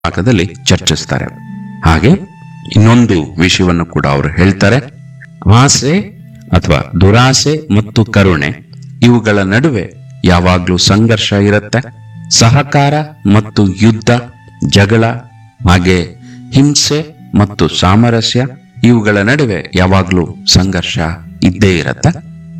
ಭಾಗದಲ್ಲಿ ಚರ್ಚಿಸ್ತಾರೆ ಹಾಗೆ ಇನ್ನೊಂದು ವಿಷಯವನ್ನು ಕೂಡ ಅವರು ಹೇಳ್ತಾರೆ ಆಸೆ ಅಥವಾ ದುರಾಸೆ ಮತ್ತು ಕರುಣೆ ಇವುಗಳ ನಡುವೆ ಯಾವಾಗ್ಲೂ ಸಂಘರ್ಷ ಇರುತ್ತೆ ಸಹಕಾರ ಮತ್ತು ಯುದ್ಧ ಜಗಳ ಹಾಗೆ ಹಿಂಸೆ ಮತ್ತು ಸಾಮರಸ್ಯ ಇವುಗಳ ನಡುವೆ ಯಾವಾಗ್ಲೂ ಸಂಘರ್ಷ ಇದ್ದೇ ಇರತ್ತೆ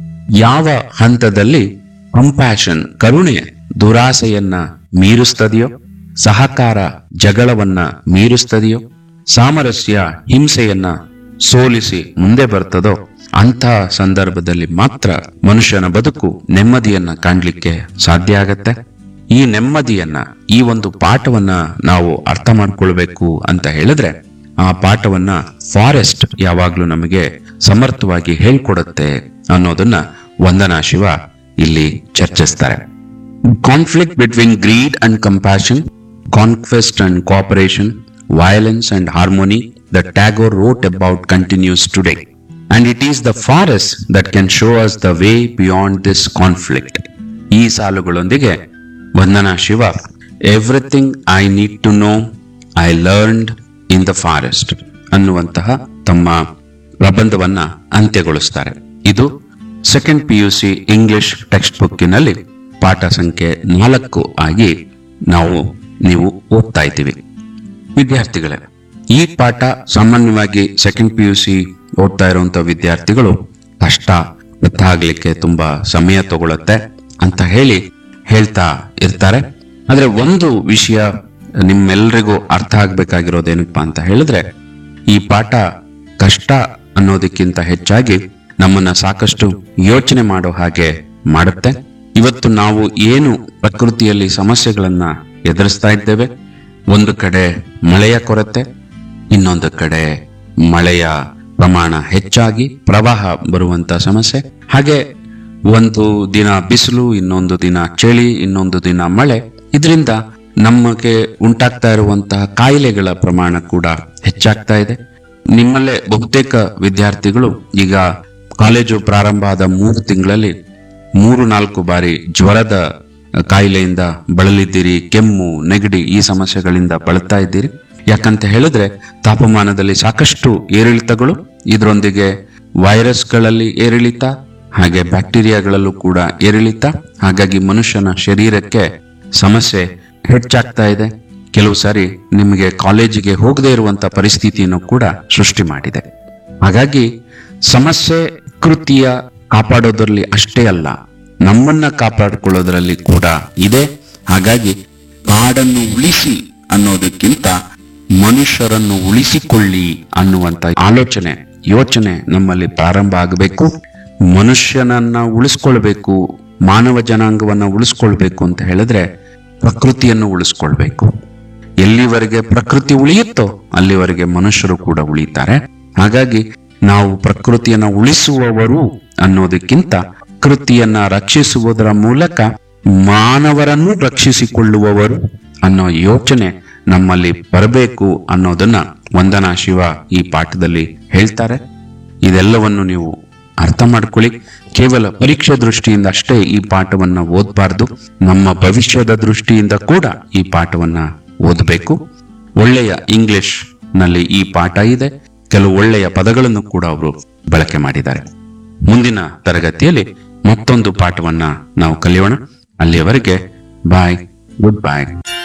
ಯಾವ ಹಂತದಲ್ಲಿ ಕಂಪ್ಯಾಷನ್ ಕರುಣೆ ದುರಾಸೆಯನ್ನ ಮೀರಿಸ್ತದೆಯೋ ಸಹಕಾರ ಜಗಳವನ್ನ ಮೀರಿಸ್ತದೆಯೋ ಸಾಮರಸ್ಯ ಹಿಂಸೆಯನ್ನ ಸೋಲಿಸಿ ಮುಂದೆ ಬರ್ತದೋ ಅಂತಹ ಸಂದರ್ಭದಲ್ಲಿ ಮಾತ್ರ ಮನುಷ್ಯನ ಬದುಕು ನೆಮ್ಮದಿಯನ್ನ ಕಾಣ್ಲಿಕ್ಕೆ ಸಾಧ್ಯ ಆಗತ್ತೆ ಈ ನೆಮ್ಮದಿಯನ್ನ ಈ ಒಂದು ಪಾಠವನ್ನ ನಾವು ಅರ್ಥ ಮಾಡ್ಕೊಳ್ಬೇಕು ಅಂತ ಹೇಳಿದ್ರೆ ಆ ಪಾಠವನ್ನ ಫಾರೆಸ್ಟ್ ಯಾವಾಗ್ಲೂ ನಮಗೆ ಸಮರ್ಥವಾಗಿ ಹೇಳ್ಕೊಡುತ್ತೆ ಅನ್ನೋದನ್ನ ವಂದನಾ ಶಿವ ಇಲ್ಲಿ ಚರ್ಚಿಸ್ತಾರೆ conflict between greed and compassion conquest and cooperation violence and harmony that Tagore wrote about continues today. And it is the forest that can show us the way beyond this conflict. ಈ ಸಾಲುಗಳೊಂದಿಗೆ Vandana Shiva everything I need to know I learned in the forest ಅನ್ನುವಂತಹ ತಮ್ಮ ಪ್ರಬಂಧವನ್ನ ಅಂತ್ಯಗೊಳಿಸ್ತಾರೆ ಇದು second P U C English text ಬುಕ್ಕಿನಲ್ಲಿ ಪಾಠ ಸಂಖ್ಯೆ ನಾಲ್ಕು ಆಗಿ ನಾವು ನೀವು ಓದ್ತಾ ಇದ್ದೀವಿ ವಿದ್ಯಾರ್ಥಿಗಳೇ ಈ ಪಾಠ ಸಾಮಾನ್ಯವಾಗಿ ಸೆಕೆಂಡ್ ಪಿ ಯು ಸಿ ಓದ್ತಾ ಇರುವಂತ ವಿದ್ಯಾರ್ಥಿಗಳು ಕಷ್ಟ ಅರ್ಥ ಆಗ್ಲಿಕ್ಕೆ ತುಂಬಾ ಸಮಯ ತಗೊಳುತ್ತೆ ಅಂತ ಹೇಳಿ ಹೇಳ್ತಾ ಇರ್ತಾರೆ ಆದ್ರೆ ಒಂದು ವಿಷಯ ನಿಮ್ಮೆಲ್ಲರಿಗೂ ಅರ್ಥ ಆಗ್ಬೇಕಾಗಿರೋದೇನಪ್ಪಾ ಅಂತ ಹೇಳಿದ್ರೆ ಈ ಪಾಠ ಕಷ್ಟ ಅನ್ನೋದಕ್ಕಿಂತ ಹೆಚ್ಚಾಗಿ ನಮ್ಮನ್ನ ಸಾಕಷ್ಟು ಯೋಚನೆ ಮಾಡೋ ಹಾಗೆ ಮಾಡುತ್ತೆ ಇವತ್ತು ನಾವು ಏನು ಪ್ರಕೃತಿಯಲ್ಲಿ ಸಮಸ್ಯೆಗಳನ್ನ ಎದುರಿಸ್ತಾ ಇದ್ದೇವೆ ಒಂದು ಕಡೆ ಮಳೆಯ ಕೊರತೆ ಇನ್ನೊಂದು ಕಡೆ ಮಳೆಯ ಪ್ರಮಾಣ ಹೆಚ್ಚಾಗಿ ಪ್ರವಾಹ ಬರುವಂತ ಸಮಸ್ಯೆ ಹಾಗೆ ಒಂದು ದಿನ ಬಿಸಿಲು ಇನ್ನೊಂದು ದಿನ ಚಳಿ ಇನ್ನೊಂದು ದಿನ ಮಳೆ ಇದರಿಂದ ನಮಗೆ ಉಂಟಾಗ್ತಾ ಇರುವಂತಹ ಕಾಯಿಲೆಗಳ ಪ್ರಮಾಣ ಕೂಡ ಹೆಚ್ಚಾಗ್ತಾ ಇದೆ ನಿಮ್ಮಲ್ಲೇ ಬಹುತೇಕ ವಿದ್ಯಾರ್ಥಿಗಳು ಈಗ ಕಾಲೇಜು ಪ್ರಾರಂಭ ಆದ ಮೂರು ತಿಂಗಳಲ್ಲಿ ಮೂರು ನಾಲ್ಕು ಬಾರಿ ಜ್ವರದ ಕಾಯಿಲೆಯಿಂದ ಬಳಲಿದ್ದೀರಿ ಕೆಮ್ಮು ನೆಗಡಿ ಈ ಸಮಸ್ಯೆಗಳಿಂದ ಬಳಲ್ತಾ ಇದ್ದೀರಿ ಯಾಕಂತ ಹೇಳಿದ್ರೆ ತಾಪಮಾನದಲ್ಲಿ ಸಾಕಷ್ಟು ಏರಿಳಿತಗಳು ಇದರೊಂದಿಗೆ ವೈರಸ್ಗಳಲ್ಲಿ ಏರಿಳಿತ ಹಾಗೆ ಬ್ಯಾಕ್ಟೀರಿಯಾಗಳಲ್ಲೂ ಕೂಡ ಏರಿಳಿತ ಹಾಗಾಗಿ ಮನುಷ್ಯನ ಶರೀರಕ್ಕೆ ಸಮಸ್ಯೆ ಹೆಚ್ಚಾಗ್ತಾ ಇದೆ ಕೆಲವು ಸಾರಿ ನಿಮಗೆ ಕಾಲೇಜಿಗೆ ಹೋಗದೇ ಇರುವಂತ ಪರಿಸ್ಥಿತಿಯನ್ನು ಕೂಡ ಸೃಷ್ಟಿ ಮಾಡಿದೆ ಹಾಗಾಗಿ ಸಮಸ್ಯೆ ಕೃತಿಯ ಕಾಪಾಡೋದ್ರಲ್ಲಿ ಅಷ್ಟೇ ಅಲ್ಲ ನಮ್ಮನ್ನ ಕಾಪಾಡಿಕೊಳ್ಳೋದ್ರಲ್ಲಿ ಕೂಡ ಇದೆ ಹಾಗಾಗಿ ಕಾಡನ್ನು ಉಳಿಸಿ ಅನ್ನೋದಕ್ಕಿಂತ ಮನುಷ್ಯರನ್ನು ಉಳಿಸಿಕೊಳ್ಳಿ ಅನ್ನುವಂತ ಆಲೋಚನೆ ಯೋಚನೆ ನಮ್ಮಲ್ಲಿ ಪ್ರಾರಂಭ ಆಗಬೇಕು ಮನುಷ್ಯನನ್ನ ಉಳಿಸ್ಕೊಳ್ಬೇಕು ಮಾನವ ಜನಾಂಗವನ್ನ ಉಳಿಸ್ಕೊಳ್ಬೇಕು ಅಂತ ಹೇಳಿದ್ರೆ ಪ್ರಕೃತಿಯನ್ನು ಉಳಿಸ್ಕೊಳ್ಬೇಕು ಎಲ್ಲಿವರೆಗೆ ಪ್ರಕೃತಿ ಉಳಿಯುತ್ತೋ ಅಲ್ಲಿವರೆಗೆ ಮನುಷ್ಯರು ಕೂಡ ಉಳಿತಾರೆ ಹಾಗಾಗಿ ನಾವು ಪ್ರಕೃತಿಯನ್ನ ಉಳಿಸುವವರು ಅನ್ನೋದಕ್ಕಿಂತ ಪ್ರಕೃತಿಯನ್ನ ರಕ್ಷಿಸುವುದರ ಮೂಲಕ ಮಾನವರನ್ನು ರಕ್ಷಿಸಿಕೊಳ್ಳುವವರು ಅನ್ನೋ ಯೋಚನೆ ನಮ್ಮಲ್ಲಿ ಬರಬೇಕು ಅನ್ನೋದನ್ನ ವಂದನಾ ಶಿವ ಈ ಪಾಠದಲ್ಲಿ ಹೇಳ್ತಾರೆ ಇದೆಲ್ಲವನ್ನು ನೀವು ಅರ್ಥ ಮಾಡ್ಕೊಳ್ಳಿ ಕೇವಲ ಪರೀಕ್ಷೆ ದೃಷ್ಟಿಯಿಂದ ಅಷ್ಟೇ ಈ ಪಾಠವನ್ನ ಓದಬಾರ್ದು ನಮ್ಮ ಭವಿಷ್ಯದ ದೃಷ್ಟಿಯಿಂದ ಕೂಡ ಈ ಪಾಠವನ್ನ ಓದಬೇಕು ಒಳ್ಳೆಯ ಇಂಗ್ಲಿಷ್ ನಲ್ಲಿ ಈ ಪಾಠ ಇದೆ ಕೆಲವು ಒಳ್ಳೆಯ ಪದಗಳನ್ನು ಕೂಡ ಅವರು ಬಳಕೆ ಮಾಡಿದ್ದಾರೆ ಮುಂದಿನ ತರಗತಿಯಲ್ಲಿ ಮತ್ತೊಂದು ಪಾಠವನ್ನ ನಾವು ಕಲಿಯೋಣ ಅಲ್ಲಿಯವರೆಗೆ ಬಾಯ್ ಗುಡ್ ಬಾಯ್